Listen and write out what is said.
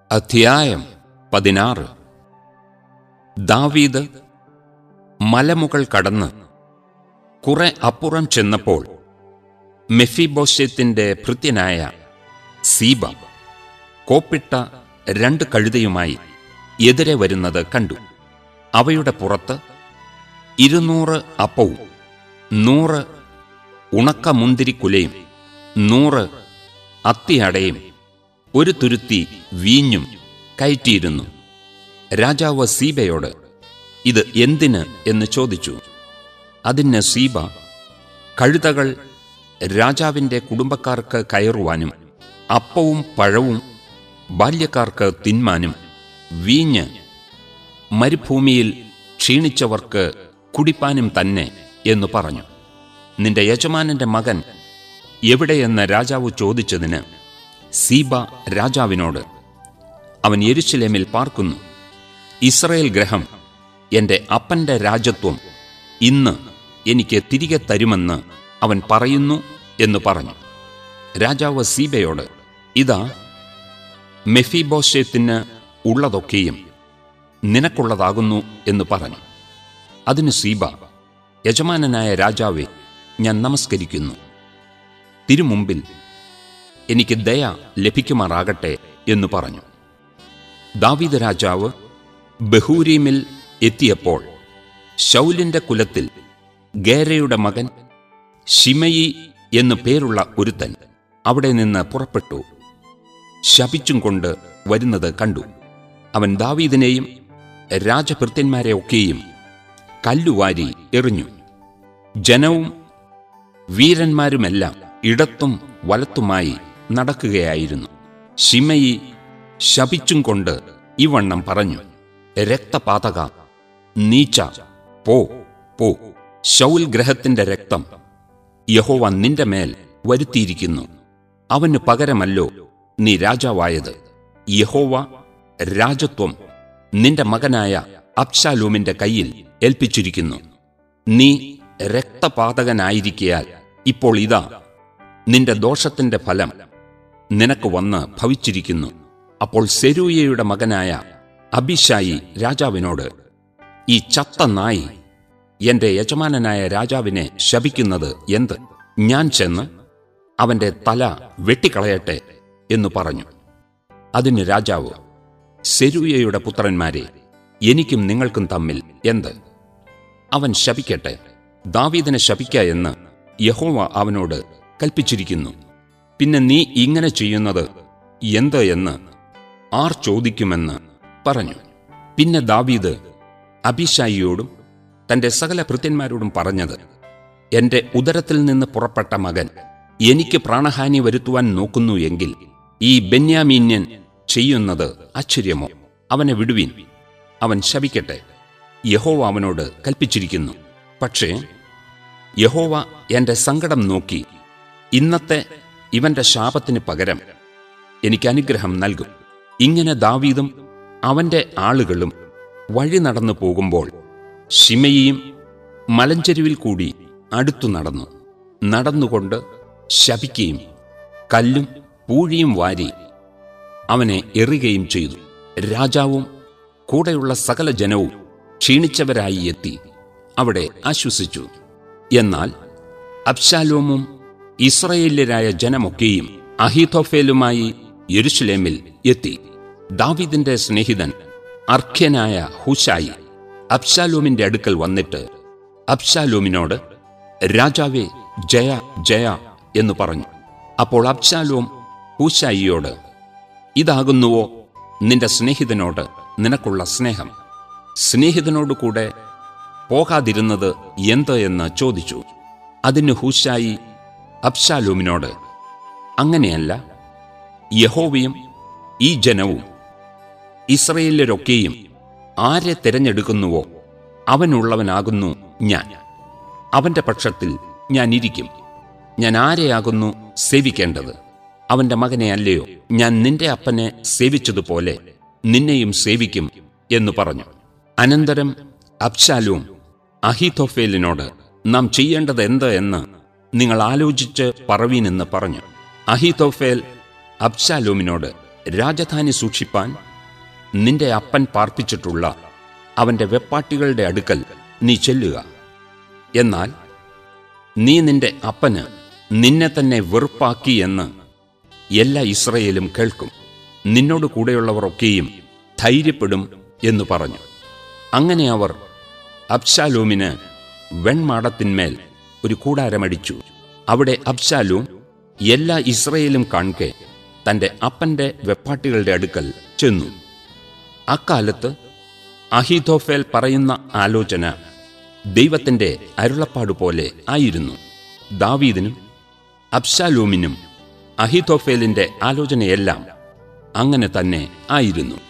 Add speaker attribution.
Speaker 1: അധ്യായം പതിനാറ് ദാവീദ് മലമുകൾ കടന്ന് കുറെ അപ്പുറം ചെന്നപ്പോൾ മെഫിബോഷ്യത്തിന്റെ ഭൃത്യനായ സീബ കോപ്പിട്ട രണ്ട് കഴുതയുമായി എതിരെ വരുന്നത് കണ്ടു അവയുടെ പുറത്ത് ഇരുന്നൂറ് അപ്പവും നൂറ് ഉണക്ക മുന്തിരിക്കുലയും നൂറ് അത്തിയടയും ഒരു തുരുത്തി വീഞ്ഞും കയറ്റിയിരുന്നു രാജാവ് സീബയോട് ഇത് എന്തിന് എന്ന് ചോദിച്ചു അതിന് സീബ കഴുതകൾ രാജാവിന്റെ കുടുംബക്കാർക്ക് കയറുവാനും അപ്പവും പഴവും ബാല്യക്കാർക്ക് തിന്മാനും വീഞ്ഞ് മരുഭൂമിയിൽ ക്ഷീണിച്ചവർക്ക് കുടിപ്പാനും തന്നെ എന്ന് പറഞ്ഞു നിന്റെ യജമാനന്റെ മകൻ എവിടെയെന്ന് രാജാവ് ചോദിച്ചതിന് സീബ രാജാവിനോട് അവൻ യെരുശലേമിൽ പാർക്കുന്നു ഇസ്രയേൽ ഗ്രഹം എന്റെ അപ്പന്റെ രാജത്വം ഇന്ന് എനിക്ക് തിരികെ തരുമെന്ന് അവൻ പറയുന്നു എന്ന് പറഞ്ഞു രാജാവ് സീബയോട് ഇതാ മെഫിബോഷേത്തിന് ഉള്ളതൊക്കെയും നിനക്കുള്ളതാകുന്നു എന്ന് പറഞ്ഞു അതിന് സീബ യജമാനനായ രാജാവെ ഞാൻ നമസ്കരിക്കുന്നു തിരുമുമ്പിൽ എനിക്ക് ദയ ലഭിക്കുമാറാകട്ടെ എന്ന് പറഞ്ഞു ദാവീദ് രാജാവ് ബഹൂരീമിൽ എത്തിയപ്പോൾ ശൗലിന്റെ കുലത്തിൽ ഗേരയുടെ മകൻ ഷിമയി എന്നു പേരുള്ള ഒരുത്തൻ അവിടെ നിന്ന് പുറപ്പെട്ടു ശപിച്ചും കൊണ്ട് വരുന്നത് കണ്ടു അവൻ ദാവീദിനെയും രാജഭൃത്യന്മാരെ ഒക്കെയും കല്ലുവാരി എറിഞ്ഞു ജനവും വീരന്മാരുമെല്ലാം ഇടത്തും വലത്തുമായി നടക്കുകയായിരുന്നു ഷിമയി ശപിച്ചും കൊണ്ട് ഇവണ്ണം പറഞ്ഞു രക്തപാതക നീച്ച പോ പോ ശൗൽ ഗ്രഹത്തിന്റെ രക്തം യഹോവ നിന്റെ മേൽ വരുത്തിയിരിക്കുന്നു അവന് പകരമല്ലോ നീ രാജാവായത് യഹോവ രാജത്വം നിന്റെ മകനായ അബ്ശാലൂമിന്റെ കയ്യിൽ ഏൽപ്പിച്ചിരിക്കുന്നു നീ രക്തപാതകനായിരിക്കയാൽ ഇപ്പോൾ ഇതാ നിന്റെ ദോഷത്തിന്റെ ഫലം നിനക്ക് വന്ന് ഭവിച്ചിരിക്കുന്നു അപ്പോൾ സെരൂയയുടെ മകനായ അഭിഷായി രാജാവിനോട് ഈ ചത്ത നായി എന്റെ യജമാനനായ രാജാവിനെ ശപിക്കുന്നത് എന്ത് ഞാൻ ചെന്ന് അവന്റെ തല വെട്ടിക്കളയട്ടെ എന്ന് പറഞ്ഞു അതിന് രാജാവ് സെരൂയയുടെ പുത്രന്മാരെ എനിക്കും നിങ്ങൾക്കും തമ്മിൽ എന്ത് അവൻ ശപിക്കട്ടെ ദാവീദിനെ ശപിക്ക എന്ന് യഹോവ അവനോട് കൽപ്പിച്ചിരിക്കുന്നു പിന്നെ നീ ഇങ്ങനെ ചെയ്യുന്നത് എന്ത് എന്ന് ആർ ചോദിക്കുമെന്ന് പറഞ്ഞു പിന്നെ ദാവീദ് അഭിഷായിയോടും തന്റെ സകല ഭൃത്യന്മാരോടും പറഞ്ഞത് എന്റെ ഉദരത്തിൽ നിന്ന് പുറപ്പെട്ട മകൻ എനിക്ക് പ്രാണഹാനി വരുത്തുവാൻ നോക്കുന്നു എങ്കിൽ ഈ ബെന്യാമീന്യൻ ചെയ്യുന്നത് ആശ്ചര്യമോ അവനെ വിടുവിൻ അവൻ ശപിക്കട്ടെ യഹോവ അവനോട് കൽപ്പിച്ചിരിക്കുന്നു പക്ഷേ യഹോവ എന്റെ സങ്കടം നോക്കി ഇന്നത്തെ ഇവന്റെ ശാപത്തിന് പകരം എനിക്ക് അനുഗ്രഹം നൽകും ഇങ്ങനെ ദാവീദും അവന്റെ ആളുകളും വഴി നടന്നു പോകുമ്പോൾ ഷിമയിയും മലഞ്ചെരുവിൽ കൂടി അടുത്തു നടന്നു നടന്നുകൊണ്ട് ശപിക്കുകയും കല്ലും പൂഴിയും വാരി അവനെ എറിയുകയും ചെയ്തു രാജാവും കൂടെയുള്ള സകല ജനവും ക്ഷീണിച്ചവരായി എത്തി അവിടെ ആശ്വസിച്ചു എന്നാൽ അബ്ശാലോമും ഇസ്രയേല്യരായ ജനമൊക്കെയും അഹീതോഫേലുമായി യെരുഷലേമിൽ എത്തി ദാവീദിന്റെ സ്നേഹിതൻ അർഖ്യനായ ഹുഷായി അബ്ശാലോമിന്റെ അടുക്കൽ വന്നിട്ട് അബ്ശാലോമിനോട് രാജാവേ ജയ ജയ എന്ന് പറഞ്ഞു അപ്പോൾ അബ്ശാലോം ഹൂശായിയോട് ഇതാകുന്നുവോ നിന്റെ സ്നേഹിതനോട് നിനക്കുള്ള സ്നേഹം സ്നേഹിതനോട് കൂടെ പോകാതിരുന്നത് എന്ത് എന്ന് ചോദിച്ചു അതിന് ഹൂശായി അബ്ശാലോമിനോട് അങ്ങനെയല്ല യഹോവയും ഈ ജനവും ഇസ്രയേലരൊക്കെയും ആരെ തിരഞ്ഞെടുക്കുന്നുവോ അവനുള്ളവനാകുന്നു ഞാൻ അവന്റെ പക്ഷത്തിൽ ഞാൻ ഇരിക്കും ഞാൻ ആരെയാകുന്നു സേവിക്കേണ്ടത് അവന്റെ മകനെ അല്ലയോ ഞാൻ നിന്റെ അപ്പനെ സേവിച്ചതുപോലെ നിന്നെയും സേവിക്കും എന്ന് പറഞ്ഞു അനന്തരം അബ്ശാലും അഹിതോഫേലിനോട് നാം ചെയ്യേണ്ടത് എന്ത് എന്ന് നിങ്ങൾ ആലോചിച്ച് പറവീനെന്ന് പറഞ്ഞു അഹിതോഫേൽ അബ്ശാലോമിനോട് രാജധാനി സൂക്ഷിപ്പാൻ നിന്റെ അപ്പൻ പാർപ്പിച്ചിട്ടുള്ള അവന്റെ വെപ്പാട്ടികളുടെ അടുക്കൽ നീ ചെല്ലുക എന്നാൽ നീ നിന്റെ അപ്പന് നിന്നെ തന്നെ വെറുപ്പാക്കി എന്ന് എല്ലാ ഇസ്രയേലും കേൾക്കും നിന്നോട് കൂടെയുള്ളവർ ഒക്കെയും ധൈര്യപ്പെടും എന്ന് പറഞ്ഞു അങ്ങനെ അവർ അബ്ശാലൂമിന് വെൺമാടത്തിന്മേൽ ഒരു കൂടാരമടിച്ചു അവിടെ അബ്ശാലൂം എല്ലാ ഇസ്രയേലും കാൺകെ തന്റെ അപ്പന്റെ വെപ്പാട്ടികളുടെ അടുക്കൽ ചെന്നു അക്കാലത്ത് അഹിതോഫേൽ പറയുന്ന ആലോചന ദൈവത്തിന്റെ അരുളപ്പാട് പോലെ ആയിരുന്നു ദാവീദിനും അബ്ശാലൂമിനും അഹിതോഫേലിന്റെ ആലോചനയെല്ലാം അങ്ങനെ തന്നെ ആയിരുന്നു